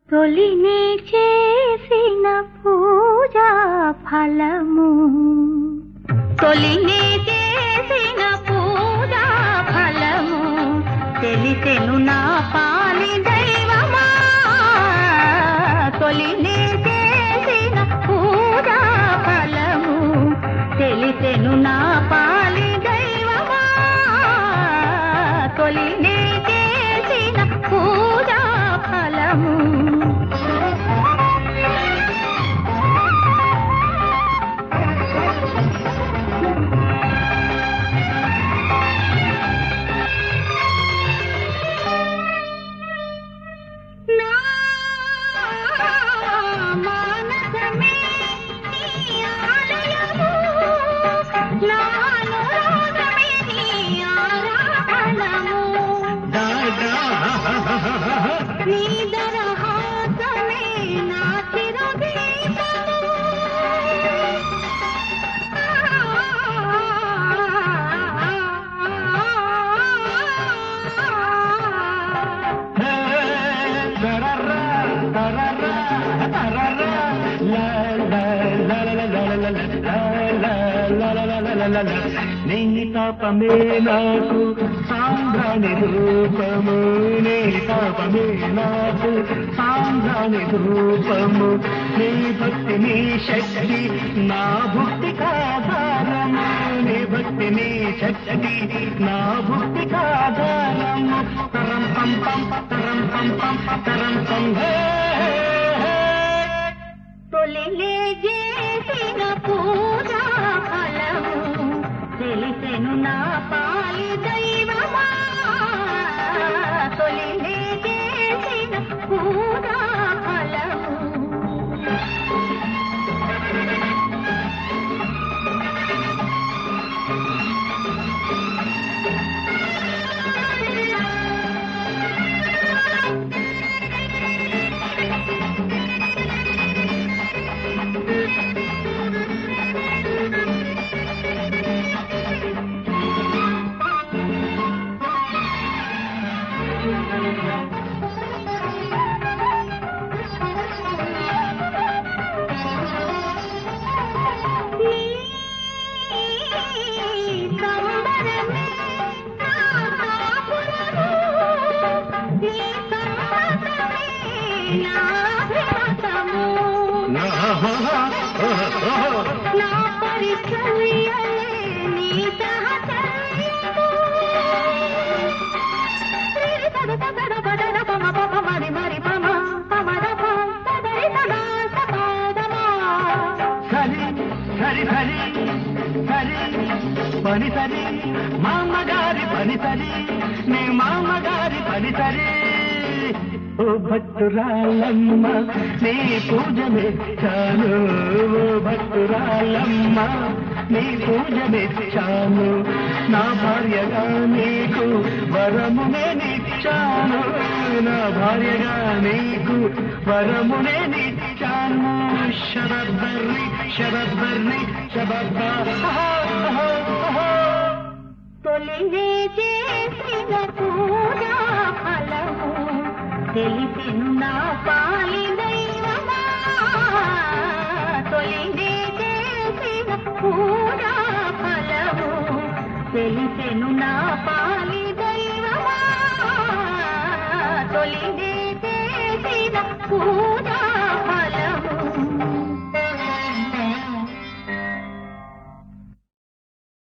తొలినే చేసిన పూజా ఫలము తొలినే చేసిన పూజా ఫలము తెలిసెను నా పాలి దైవమా తొలినే చేసిన పూజా ఫలము తెలిసెను నా పాలి దైవమా తొలినే చేసిన పూజా ఫలము నా మానసమే నీ ఆలయము నా అనురాగమే నీ ఆరాధనము నీ దరహాసమే నా చిరదీపము నీ తాపమే నాకు సాంద్రాని రూపము నీ తాపమే నాకు సాంద్రాని రూపము నీ భక్తి నీ శక్తి నా భక్తి కాధారము నీ భక్తి నీ శక్తి నా భక్తి కాధారము తరం పం పం తరం పం పం తరం పం హే హే, హే. తొలిలే చేసిన పూజా ఫలము తెలిసెను నా పాలి దైవమా తొలిలే చేసిన పూజా ఫలము నీ సంబరమే నా కాపురము నీ సమ్మతమే నా భ్రమతము నా పరిచర్యలే నీ సహచర్యము శ్రీ పద పద పద పమ పమ మరి మరి పమ పమద పమ పదరి సదా సపాదమా సరి సరి సరి సరి పని సరి మామగారి పని సరి నీ మామగారి పని సరి ఓ భక్తురాలమ్మ నీ పూజ మెచ్చాను ఓ భక్తురాలమ్మ నీ పూజ మెచ్చాను నా భార్యగా నీకు వరమునే నిచ్చాను నా భార్యగా నీకు వరమునే నిచ్చాను శరద్బర్రి శరద్బర్రి శబద్ద తొలివే చేసిన పూజా ఫలము తెలిసెను నా పాలి దైవమా తొలివే చేసిన పూజా ఫలము తెలిసెను నా పాలి దైవమా తొలివే చేసిన పూజా